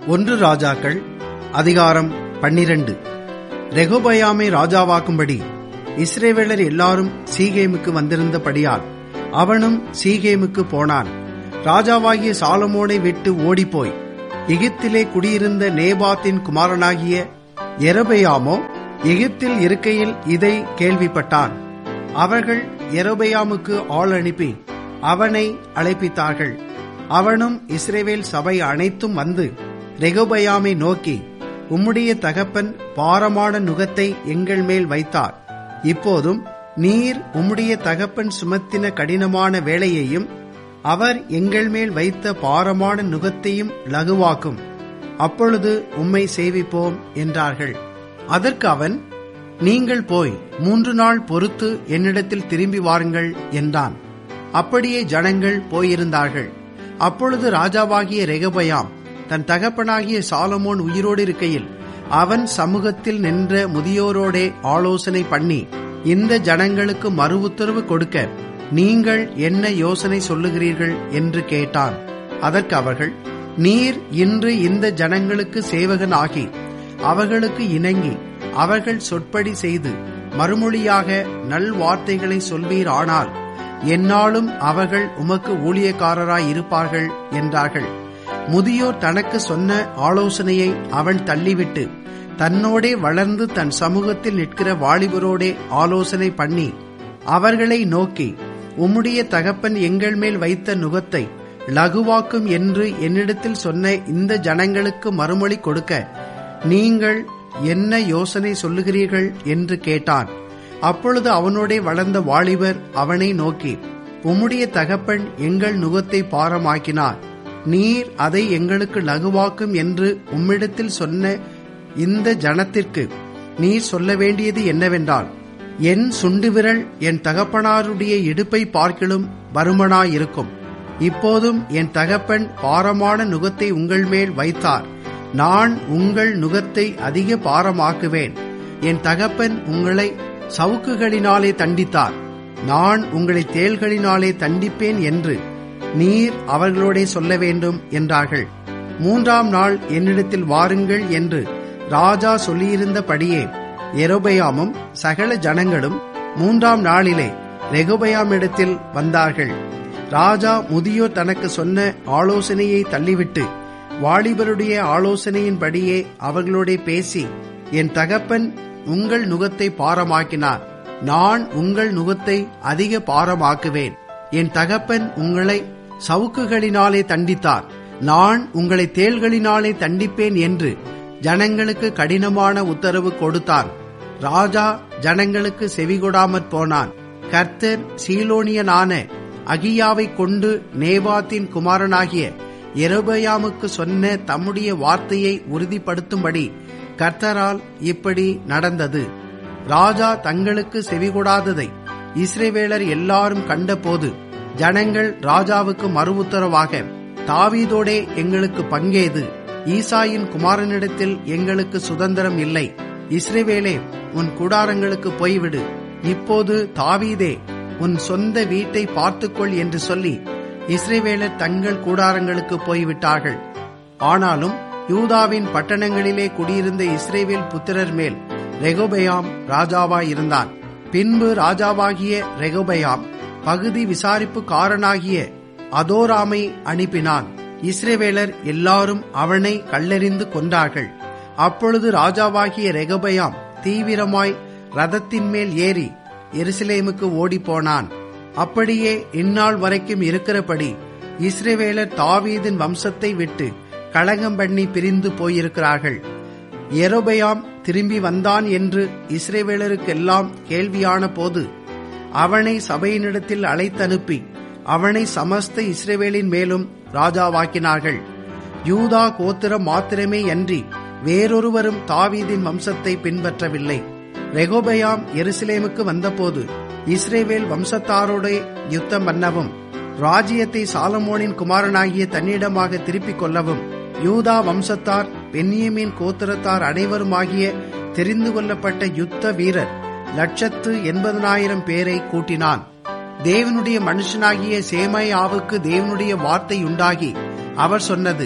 ஒன்று ராஜாக்கள் அதிகாரம் பன்னிரண்டு ரெகோபயாமை ராஜாவாக்கும்படி இஸ்ரேவேலர் எல்லாரும் சீகேமுக்கு வந்திருந்தபடியால் அவனும் சீகேமுக்கு போனான் ராஜாவாகிய சாலமோனை விட்டு ஓடிப்போய் எகிப்திலே குடியிருந்த நேபாத்தின் குமாரனாகிய எரபெயாமோ எகிப்தில் இருக்கையில் இதை கேள்விப்பட்டான் அவர்கள் எரோபெயாமுக்கு ஆள் அனுப்பி அவனை அழைப்பித்தார்கள் அவனும் இஸ்ரேவேல் சபை அனைத்தும் வந்து ரெகோபயாமை நோக்கி உம்முடைய தகப்பன் பாரமான நுகத்தை எங்கள் மேல் வைத்தார் இப்போதும் நீர் உம்முடைய தகப்பன் சுமத்தின கடினமான வேலையையும் அவர் எங்கள் மேல் வைத்த பாரமான நுகத்தையும் லகுவாக்கும் அப்பொழுது உம்மை சேவிப்போம் என்றார்கள் அதற்கு அவன் நீங்கள் போய் மூன்று நாள் பொறுத்து என்னிடத்தில் திரும்பி வாருங்கள் என்றான் அப்படியே ஜனங்கள் போயிருந்தார்கள் அப்பொழுது ராஜாவாகிய ரெகபயாம் தன் தகப்பனாகிய சாலமோன் உயிரோடு இருக்கையில் அவன் சமூகத்தில் நின்ற முதியோரோடே ஆலோசனை பண்ணி இந்த ஜனங்களுக்கு மறு உத்தரவு கொடுக்க நீங்கள் என்ன யோசனை சொல்லுகிறீர்கள் என்று கேட்டான் அதற்கு அவர்கள் நீர் இன்று இந்த ஜனங்களுக்கு சேவகன் ஆகி அவர்களுக்கு இணங்கி அவர்கள் சொற்படி செய்து மறுமொழியாக நல்வார்த்தைகளை சொல்வீர் ஆனால் என்னாலும் அவர்கள் உமக்கு ஊழியக்காரராய் இருப்பார்கள் என்றார்கள் முதியோர் தனக்கு சொன்ன ஆலோசனையை அவன் தள்ளிவிட்டு தன்னோடே வளர்ந்து தன் சமூகத்தில் நிற்கிற வாலிபரோடே ஆலோசனை பண்ணி அவர்களை நோக்கி உம்முடைய தகப்பன் எங்கள் மேல் வைத்த நுகத்தை லகுவாக்கும் என்று என்னிடத்தில் சொன்ன இந்த ஜனங்களுக்கு மறுமொழி கொடுக்க நீங்கள் என்ன யோசனை சொல்லுகிறீர்கள் என்று கேட்டான் அப்பொழுது அவனோடே வளர்ந்த வாலிபர் அவனை நோக்கி உம்முடைய தகப்பன் எங்கள் நுகத்தை பாரமாக்கினார் நீர் அதை எங்களுக்கு லகுவாக்கும் என்று உம்மிடத்தில் சொன்ன இந்த ஜனத்திற்கு நீர் சொல்ல வேண்டியது என்னவென்றால் என் சுண்டுவிரல் என் தகப்பனாருடைய இடுப்பை பார்க்கிலும் வருமனாயிருக்கும் இப்போதும் என் தகப்பன் பாரமான நுகத்தை உங்கள் மேல் வைத்தார் நான் உங்கள் நுகத்தை அதிக பாரமாக்குவேன் என் தகப்பன் உங்களை சவுக்குகளினாலே தண்டித்தார் நான் உங்களை தேள்களினாலே தண்டிப்பேன் என்று நீர் அவர்களோடே சொல்ல வேண்டும் என்றார்கள் மூன்றாம் நாள் என்னிடத்தில் வாருங்கள் என்று ராஜா சொல்லியிருந்தபடியே எரோபயாமும் சகல ஜனங்களும் மூன்றாம் நாளிலே ரெகுபயாமிடத்தில் வந்தார்கள் ராஜா முதியோர் தனக்கு சொன்ன ஆலோசனையை தள்ளிவிட்டு வாலிபருடைய ஆலோசனையின்படியே அவர்களோட பேசி என் தகப்பன் உங்கள் நுகத்தை பாரமாக்கினார் நான் உங்கள் நுகத்தை அதிக பாரமாக்குவேன் என் தகப்பன் உங்களை சவுக்குகளினாலே தண்டித்தார் நான் உங்களை தேள்களினாலே தண்டிப்பேன் என்று ஜனங்களுக்கு கடினமான உத்தரவு கொடுத்தான் ராஜா ஜனங்களுக்கு செவிகொடாமற் போனான் கர்த்தர் சீலோனியனான அகியாவை கொண்டு நேபாத்தின் குமாரனாகிய எரோபயாமுக்கு சொன்ன தம்முடைய வார்த்தையை உறுதிப்படுத்தும்படி கர்த்தரால் இப்படி நடந்தது ராஜா தங்களுக்கு செவிகொடாததை இஸ்ரேவேலர் எல்லாரும் கண்டபோது ஜனங்கள் ராஜாவுக்கு மறு உத்தரவாக தாவீதோடே எங்களுக்கு பங்கேது ஈசாயின் குமாரனிடத்தில் எங்களுக்கு சுதந்திரம் இல்லை இஸ்ரேவேலே உன் கூடாரங்களுக்கு போய்விடு இப்போது தாவீதே உன் சொந்த வீட்டை பார்த்துக்கொள் என்று சொல்லி இஸ்ரேவேலர் தங்கள் கூடாரங்களுக்கு போய்விட்டார்கள் ஆனாலும் யூதாவின் பட்டணங்களிலே குடியிருந்த இஸ்ரேவேல் புத்திரர் மேல் ரெகோபயாம் ராஜாவாயிருந்தான் பின்பு ராஜாவாகிய ரெகோபயாம் பகுதி விசாரிப்புக்காரனாகிய அதோராமை அனுப்பினான் இஸ்ரேவேலர் எல்லாரும் அவனை கல்லெறிந்து கொண்டார்கள் அப்பொழுது ராஜாவாகிய ரெகபயாம் தீவிரமாய் ரதத்தின் மேல் ஏறி எருசலேமுக்கு ஓடிப்போனான் அப்படியே இந்நாள் வரைக்கும் இருக்கிறபடி இஸ்ரேவேலர் தாவீதின் வம்சத்தை விட்டு களங்கம் பண்ணி பிரிந்து போயிருக்கிறார்கள் எரோபயாம் திரும்பி வந்தான் என்று இஸ்ரேவேலருக்கெல்லாம் கேள்வியான போது அவனை சபையினிடத்தில் அழைத்தனுப்பி அவனை சமஸ்த இஸ்ரேவேலின் மேலும் ராஜாவாக்கினார்கள் யூதா கோத்திரம் மாத்திரமே அன்றி வேறொருவரும் தாவீதின் வம்சத்தை பின்பற்றவில்லை ரெகோபயாம் எருசலேமுக்கு வந்தபோது இஸ்ரேவேல் வம்சத்தாரோட யுத்தம் பண்ணவும் ராஜ்யத்தை சாலமோனின் குமாரனாகிய தன்னிடமாக திருப்பிக் கொள்ளவும் யூதா வம்சத்தார் பென்னியமின் கோத்திரத்தார் அனைவருமாகிய தெரிந்து கொள்ளப்பட்ட யுத்த வீரர் லட்சத்து எண்பதனாயிரம் பேரை கூட்டினான் தேவனுடைய மனுஷனாகிய சேமையாவுக்கு தேவனுடைய வார்த்தை உண்டாகி அவர் சொன்னது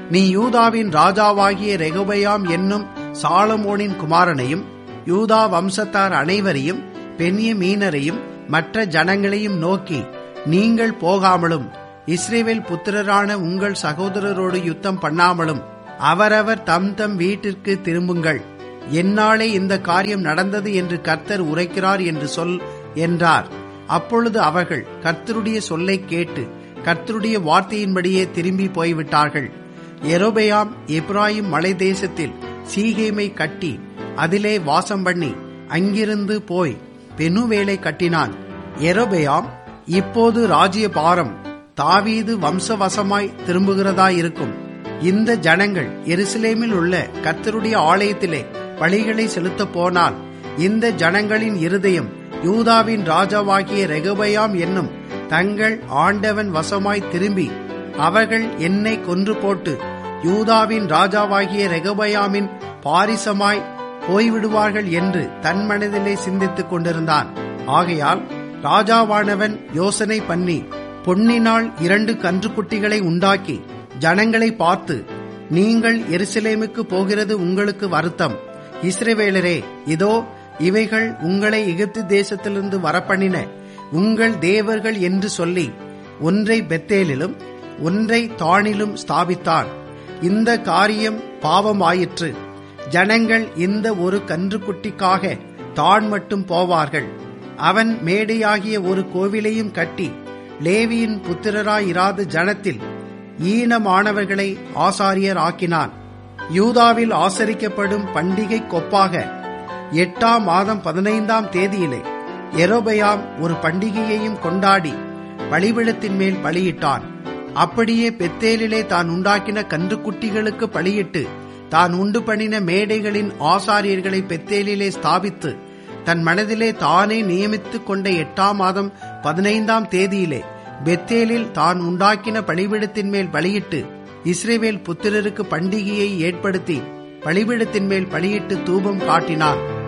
நீ யூதாவின் ராஜாவாகிய ரெகுபயாம் என்னும் சாலமோனின் குமாரனையும் யூதா வம்சத்தார் அனைவரையும் பெண்ணிய மீனரையும் மற்ற ஜனங்களையும் நோக்கி நீங்கள் போகாமலும் இஸ்ரேவேல் புத்திரரான உங்கள் சகோதரரோடு யுத்தம் பண்ணாமலும் அவரவர் தம் தம் வீட்டிற்கு திரும்புங்கள் என்னாலே இந்த காரியம் நடந்தது என்று கர்த்தர் உரைக்கிறார் என்று சொல் என்றார் அப்பொழுது அவர்கள் கர்த்தருடைய சொல்லை கேட்டு கர்த்தருடைய வார்த்தையின்படியே திரும்பி போய்விட்டார்கள் எரோபெயாம் எப்ராயிம் மலை தேசத்தில் சீகேமை கட்டி அதிலே வாசம் பண்ணி அங்கிருந்து போய் பெனுவேலை கட்டினான் எரோபெயாம் இப்போது ராஜ்ய பாரம் தாவீது வம்சவசமாய் திரும்புகிறதாயிருக்கும் இந்த ஜனங்கள் எருசலேமில் உள்ள கர்த்தருடைய ஆலயத்திலே பலிகளை செலுத்தப் போனால் இந்த ஜனங்களின் இருதயம் யூதாவின் ராஜாவாகிய ரெகபயாம் என்னும் தங்கள் ஆண்டவன் வசமாய் திரும்பி அவர்கள் என்னை கொன்று போட்டு யூதாவின் ராஜாவாகிய ரெகபயாமின் பாரிசமாய் போய்விடுவார்கள் என்று தன் மனதிலே சிந்தித்துக் கொண்டிருந்தான் ஆகையால் ராஜாவானவன் யோசனை பண்ணி பொன்னினால் இரண்டு கன்றுக்குட்டிகளை உண்டாக்கி ஜனங்களை பார்த்து நீங்கள் எருசலேமுக்கு போகிறது உங்களுக்கு வருத்தம் இஸ்ரவேலரே இதோ இவைகள் உங்களை எகிப்து தேசத்திலிருந்து வரப்பண்ணின உங்கள் தேவர்கள் என்று சொல்லி ஒன்றை பெத்தேலிலும் ஒன்றை தானிலும் ஸ்தாபித்தான் இந்த காரியம் பாவமாயிற்று ஜனங்கள் இந்த ஒரு கன்றுக்குட்டிக்காக தான் மட்டும் போவார்கள் அவன் மேடையாகிய ஒரு கோவிலையும் கட்டி லேவியின் புத்திரராயிராத ஜனத்தில் ஈனமானவர்களை ஆசாரியர் ஆக்கினான் யூதாவில் ஆசரிக்கப்படும் பண்டிகை கொப்பாக எட்டாம் மாதம் பதினைந்தாம் தேதியிலே எரோபயாம் ஒரு பண்டிகையையும் கொண்டாடி பலிபிடத்தின் மேல் பலியிட்டான் அப்படியே பெத்தேலிலே தான் உண்டாக்கின கன்றுக்குட்டிகளுக்கு பலியிட்டு தான் உண்டு பண்ணின மேடைகளின் ஆசாரியர்களை பெத்தேலிலே ஸ்தாபித்து தன் மனதிலே தானே நியமித்துக் கொண்ட எட்டாம் மாதம் பதினைந்தாம் தேதியிலே பெத்தேலில் தான் உண்டாக்கின பலிபிடத்தின் மேல் பலியிட்டு இஸ்ரேவேல் புத்திரருக்கு பண்டிகையை ஏற்படுத்தி பலிபிடத்தின் மேல் பலியிட்டு தூபம் காட்டினான்